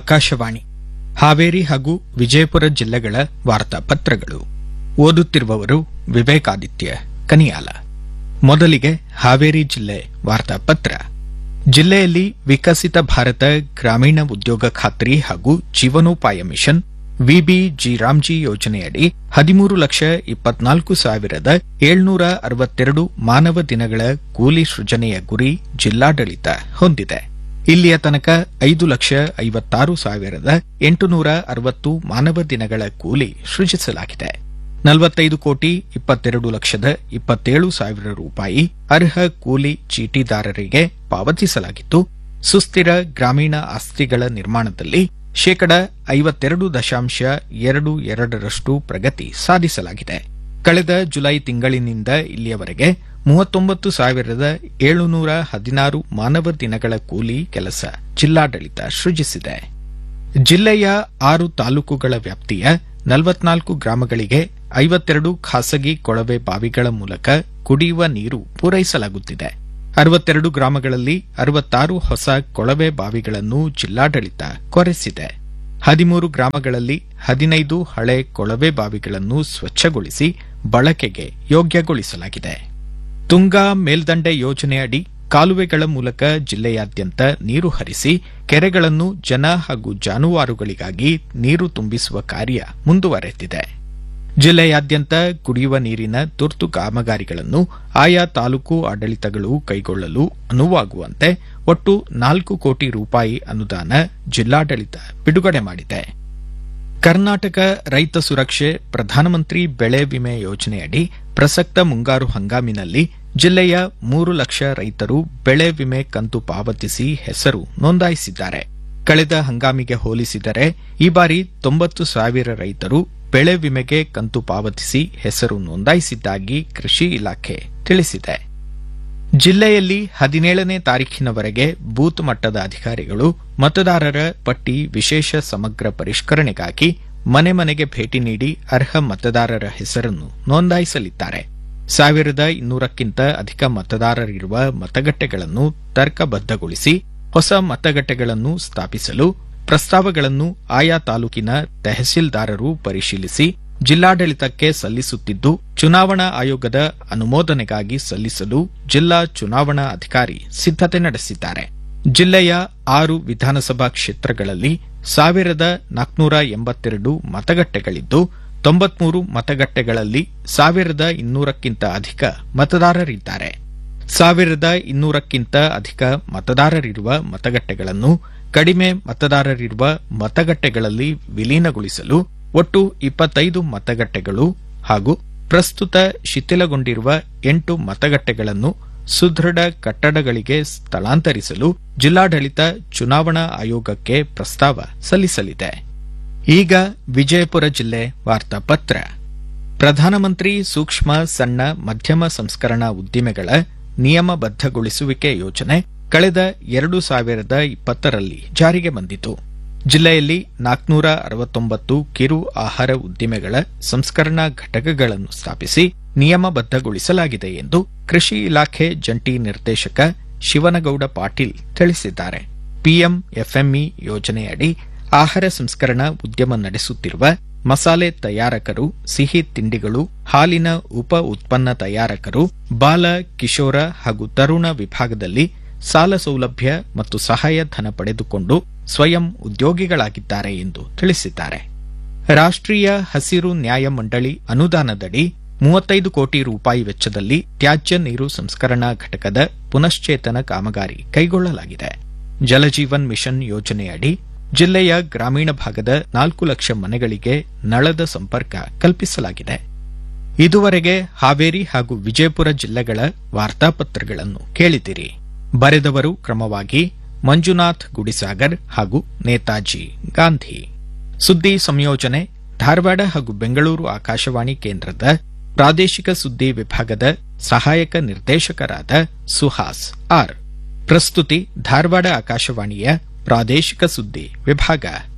ಆಕಾಶವಾಣಿ ಹಾವೇರಿ ಹಾಗೂ ವಿಜಯಪುರ ಜಿಲ್ಲೆಗಳ ವಾರ್ತಾಪತ್ರಗಳು ಓದುತ್ತಿರುವವರು ವಿವೇಕಾದಿತ್ಯ ಕನಿಯಾಲ ಮೊದಲಿಗೆ ಹಾವೇರಿ ಜಿಲ್ಲೆ ವಾರ್ತಾಪತ್ರ ಜಿಲ್ಲೆಯಲ್ಲಿ ವಿಕಸಿತ ಭಾರತ ಗ್ರಾಮೀಣ ಉದ್ಯೋಗ ಖಾತ್ರಿ ಹಾಗೂ ಜೀವನೋಪಾಯ ಮಿಷನ್ ವಿಬಿಜಿ ರಾಮ್ಜಿ ಯೋಜನೆಯಡಿ ಹದಿಮೂರು ಲಕ್ಷ ಇಪ್ಪತ್ನಾಲ್ಕು ಸಾವಿರದ ಏಳ್ನೂರ ಅರವತ್ತೆರಡು ಮಾನವ ದಿನಗಳ ಕೂಲಿ ಸೃಜನೆಯ ಗುರಿ ಜಿಲ್ಲಾಡಳಿತ ಹೊಂದಿದೆ ಇಲ್ಲಿಯ ತನಕ ಐದು ಲಕ್ಷ ಐವತ್ತಾರು ಸಾವಿರದ ಎಂಟುನೂರ ಅರವತ್ತು ಮಾನವ ದಿನಗಳ ಕೂಲಿ ಸೃಜಿಸಲಾಗಿದೆ ನಲವತ್ತೈದು ಕೋಟಿ ಇಪ್ಪತ್ತೆರಡು ಲಕ್ಷದ ಇಪ್ಪತ್ತೇಳು ಸಾವಿರ ರೂಪಾಯಿ ಅರ್ಹ ಕೂಲಿ ಚೀಟಿದಾರರಿಗೆ ಪಾವತಿಸಲಾಗಿದ್ದು ಸುಸ್ಥಿರ ಗ್ರಾಮೀಣ ಆಸ್ತಿಗಳ ನಿರ್ಮಾಣದಲ್ಲಿ ಶೇಕಡ ಐವತ್ತೆರಡು ದಶಾಂಶ ಎರಡು ಎರಡರಷ್ಟು ಪ್ರಗತಿ ಸಾಧಿಸಲಾಗಿದೆ ಕಳೆದ ಜುಲೈ ತಿಂಗಳಿನಿಂದ ಇಲ್ಲಿಯವರೆಗೆ ಮೂವತ್ತೊಂಬತ್ತು ಸಾವಿರದ ಏಳುನೂರ ಹದಿನಾರು ಮಾನವ ದಿನಗಳ ಕೂಲಿ ಕೆಲಸ ಜಿಲ್ಲಾಡಳಿತ ಸೃಜಿಸಿದೆ ಜಿಲ್ಲೆಯ ಆರು ತಾಲೂಕುಗಳ ವ್ಯಾಪ್ತಿಯ ನಲವತ್ನಾಲ್ಕು ಗ್ರಾಮಗಳಿಗೆ ಐವತ್ತೆರಡು ಖಾಸಗಿ ಕೊಳವೆ ಬಾವಿಗಳ ಮೂಲಕ ಕುಡಿಯುವ ನೀರು ಪೂರೈಸಲಾಗುತ್ತಿದೆ ಅರವತ್ತೆರಡು ಗ್ರಾಮಗಳಲ್ಲಿ ಅರವತ್ತಾರು ಹೊಸ ಕೊಳವೆ ಬಾವಿಗಳನ್ನು ಜಿಲ್ಲಾಡಳಿತ ಕೊರೆಸಿದೆ ಹದಿಮೂರು ಗ್ರಾಮಗಳಲ್ಲಿ ಹದಿನೈದು ಹಳೆ ಕೊಳವೆ ಬಾವಿಗಳನ್ನು ಸ್ವಚ್ಛಗೊಳಿಸಿ ಬಳಕೆಗೆ ಯೋಗ್ಯಗೊಳಿಸಲಾಗಿದೆ ತುಂಗಾ ಮೇಲ್ದಂಡೆ ಯೋಜನೆಯಡಿ ಕಾಲುವೆಗಳ ಮೂಲಕ ಜಿಲ್ಲೆಯಾದ್ಯಂತ ನೀರು ಹರಿಸಿ ಕೆರೆಗಳನ್ನು ಜನ ಹಾಗೂ ಜಾನುವಾರುಗಳಿಗಾಗಿ ನೀರು ತುಂಬಿಸುವ ಕಾರ್ಯ ಮುಂದುವರೆದಿದೆ ಜಿಲ್ಲೆಯಾದ್ಯಂತ ಕುಡಿಯುವ ನೀರಿನ ತುರ್ತು ಕಾಮಗಾರಿಗಳನ್ನು ಆಯಾ ತಾಲೂಕು ಆಡಳಿತಗಳು ಕೈಗೊಳ್ಳಲು ಅನುವಾಗುವಂತೆ ಒಟ್ಟು ನಾಲ್ಕು ಕೋಟಿ ರೂಪಾಯಿ ಅನುದಾನ ಜಿಲ್ಲಾಡಳಿತ ಬಿಡುಗಡೆ ಮಾಡಿದೆ ಕರ್ನಾಟಕ ರೈತ ಸುರಕ್ಷೆ ಪ್ರಧಾನಮಂತ್ರಿ ಬೆಳೆ ವಿಮೆ ಯೋಜನೆಯಡಿ ಪ್ರಸಕ್ತ ಮುಂಗಾರು ಹಂಗಾಮಿನಲ್ಲಿ ಜಿಲ್ಲೆಯ ಮೂರು ಲಕ್ಷ ರೈತರು ಬೆಳೆ ವಿಮೆ ಕಂತು ಪಾವತಿಸಿ ಹೆಸರು ನೋಂದಾಯಿಸಿದ್ದಾರೆ ಕಳೆದ ಹಂಗಾಮಿಗೆ ಹೋಲಿಸಿದರೆ ಈ ಬಾರಿ ತೊಂಬತ್ತು ಸಾವಿರ ರೈತರು ಬೆಳೆ ವಿಮೆಗೆ ಕಂತು ಪಾವತಿಸಿ ಹೆಸರು ನೋಂದಾಯಿಸಿದ್ದಾಗಿ ಕೃಷಿ ಇಲಾಖೆ ತಿಳಿಸಿದೆ ಜಿಲ್ಲೆಯಲ್ಲಿ ಹದಿನೇಳನೇ ತಾರೀಖಿನವರೆಗೆ ಬೂತ್ ಮಟ್ಟದ ಅಧಿಕಾರಿಗಳು ಮತದಾರರ ಪಟ್ಟಿ ವಿಶೇಷ ಸಮಗ್ರ ಪರಿಷ್ಕರಣೆಗಾಗಿ ಮನೆ ಮನೆಗೆ ಭೇಟಿ ನೀಡಿ ಅರ್ಹ ಮತದಾರರ ಹೆಸರನ್ನು ನೋಂದಾಯಿಸಲಿದ್ದಾರೆ ಸಾವಿರದ ಇನ್ನೂರಕ್ಕಿಂತ ಅಧಿಕ ಮತದಾರರಿರುವ ಮತಗಟ್ಟೆಗಳನ್ನು ತರ್ಕಬದ್ದಗೊಳಿಸಿ ಹೊಸ ಮತಗಟ್ಟೆಗಳನ್ನು ಸ್ಥಾಪಿಸಲು ಪ್ರಸ್ತಾವಗಳನ್ನು ಆಯಾ ತಾಲೂಕಿನ ತಹಸೀಲ್ದಾರರು ಪರಿಶೀಲಿಸಿ ಜಿಲ್ಲಾಡಳಿತಕ್ಕೆ ಸಲ್ಲಿಸುತ್ತಿದ್ದು ಚುನಾವಣಾ ಆಯೋಗದ ಅನುಮೋದನೆಗಾಗಿ ಸಲ್ಲಿಸಲು ಜಿಲ್ಲಾ ಚುನಾವಣಾ ಅಧಿಕಾರಿ ಸಿದ್ದತೆ ನಡೆಸಿದ್ದಾರೆ ಜಿಲ್ಲೆಯ ಆರು ವಿಧಾನಸಭಾ ಕ್ಷೇತ್ರಗಳಲ್ಲಿ ಸಾವಿರದ ನಾಲ್ಕುನೂರ ಎಂಬತ್ತೆರಡು ಮತಗಟ್ಟೆಗಳಿದ್ದು ತೊಂಬತ್ಮೂರು ಮತಗಟ್ಟೆಗಳಲ್ಲಿ ಸಾವಿರದ ಇನ್ನೂರಕ್ಕಿಂತ ಅಧಿಕ ಮತದಾರರಿದ್ದಾರೆ ಸಾವಿರದ ಇನ್ನೂರಕ್ಕಿಂತ ಅಧಿಕ ಮತದಾರರಿರುವ ಮತಗಟ್ಟೆಗಳನ್ನು ಕಡಿಮೆ ಮತದಾರರಿರುವ ಮತಗಟ್ಟೆಗಳಲ್ಲಿ ವಿಲೀನಗೊಳಿಸಲು ಒಟ್ಟು ಇಪ್ಪತ್ತೈದು ಮತಗಟ್ಟೆಗಳು ಹಾಗೂ ಪ್ರಸ್ತುತ ಶಿಥಿಲಗೊಂಡಿರುವ ಎಂಟು ಮತಗಟ್ಟೆಗಳನ್ನು ಸುದೃಢ ಕಟ್ಟಡಗಳಿಗೆ ಸ್ಥಳಾಂತರಿಸಲು ಜಿಲ್ಲಾಡಳಿತ ಚುನಾವಣಾ ಆಯೋಗಕ್ಕೆ ಪ್ರಸ್ತಾವ ಸಲ್ಲಿಸಲಿದೆ ಈಗ ವಿಜಯಪುರ ಜಿಲ್ಲೆ ವಾರ್ತಾಪತ್ರ ಪ್ರಧಾನಮಂತ್ರಿ ಸೂಕ್ಷ್ಮ ಸಣ್ಣ ಮಧ್ಯಮ ಸಂಸ್ಕರಣಾ ಉದ್ದಿಮೆಗಳ ನಿಯಮಬದ್ದಗೊಳಿಸುವಿಕೆ ಯೋಜನೆ ಕಳೆದ ಎರಡು ಸಾವಿರದ ಇಪ್ಪತ್ತರಲ್ಲಿ ಜಾರಿಗೆ ಬಂದಿತು ಜಿಲ್ಲೆಯಲ್ಲಿ ನಾಲ್ಕನೂರ ಅರವತ್ತೊಂಬತ್ತು ಕಿರು ಆಹಾರ ಉದ್ದಿಮೆಗಳ ಸಂಸ್ಕರಣಾ ಘಟಕಗಳನ್ನು ಸ್ಥಾಪಿಸಿ ನಿಯಮಬದ್ದಗೊಳಿಸಲಾಗಿದೆ ಎಂದು ಕೃಷಿ ಇಲಾಖೆ ಜಂಟಿ ನಿರ್ದೇಶಕ ಶಿವನಗೌಡ ಪಾಟೀಲ್ ತಿಳಿಸಿದ್ದಾರೆ ಪಿಎಂ ಎಫ್ಎಂಇ ಯೋಜನೆಯಡಿ ಆಹಾರ ಸಂಸ್ಕರಣಾ ಉದ್ಯಮ ನಡೆಸುತ್ತಿರುವ ಮಸಾಲೆ ತಯಾರಕರು ಸಿಹಿ ತಿಂಡಿಗಳು ಹಾಲಿನ ಉಪ ಉತ್ಪನ್ನ ತಯಾರಕರು ಬಾಲ ಕಿಶೋರ ಹಾಗೂ ತರುಣ ವಿಭಾಗದಲ್ಲಿ ಸಾಲ ಸೌಲಭ್ಯ ಮತ್ತು ಸಹಾಯಧನ ಪಡೆದುಕೊಂಡು ಸ್ವಯಂ ಉದ್ಯೋಗಿಗಳಾಗಿದ್ದಾರೆ ಎಂದು ತಿಳಿಸಿದ್ದಾರೆ ರಾಷ್ಟ್ರೀಯ ಹಸಿರು ನ್ಯಾಯ ಮಂಡಳಿ ಅನುದಾನದಡಿ ಮೂವತ್ತೈದು ಕೋಟಿ ರೂಪಾಯಿ ವೆಚ್ಚದಲ್ಲಿ ತ್ಯಾಜ್ಯ ನೀರು ಸಂಸ್ಕರಣಾ ಘಟಕದ ಪುನಶ್ಚೇತನ ಕಾಮಗಾರಿ ಕೈಗೊಳ್ಳಲಾಗಿದೆ ಜಲಜೀವನ್ ಮಿಷನ್ ಯೋಜನೆಯಡಿ ಜಿಲ್ಲೆಯ ಗ್ರಾಮೀಣ ಭಾಗದ ನಾಲ್ಕು ಲಕ್ಷ ಮನೆಗಳಿಗೆ ನಳದ ಸಂಪರ್ಕ ಕಲ್ಪಿಸಲಾಗಿದೆ ಇದುವರೆಗೆ ಹಾವೇರಿ ಹಾಗೂ ವಿಜಯಪುರ ಜಿಲ್ಲೆಗಳ ವಾರ್ತಾಪತ್ರಗಳನ್ನು ಕೇಳಿದಿರಿ ಬರೆದವರು ಕ್ರಮವಾಗಿ ಮಂಜುನಾಥ್ ಗುಡಿಸಾಗರ್ ಹಾಗೂ ನೇತಾಜಿ ಗಾಂಧಿ ಸುದ್ದಿ ಸಂಯೋಜನೆ ಧಾರವಾಡ ಹಾಗೂ ಬೆಂಗಳೂರು ಆಕಾಶವಾಣಿ ಕೇಂದ್ರದ ಪ್ರಾದೇಶಿಕ ಸುದ್ದಿ ವಿಭಾಗದ ಸಹಾಯಕ ನಿರ್ದೇಶಕರಾದ ಸುಹಾಸ್ ಆರ್ ಪ್ರಸ್ತುತಿ ಧಾರವಾಡ ಆಕಾಶವಾಣಿಯ ಪ್ರಾದೇಶಿಕ ಸುದ್ದಿ ವಿಭಾಗ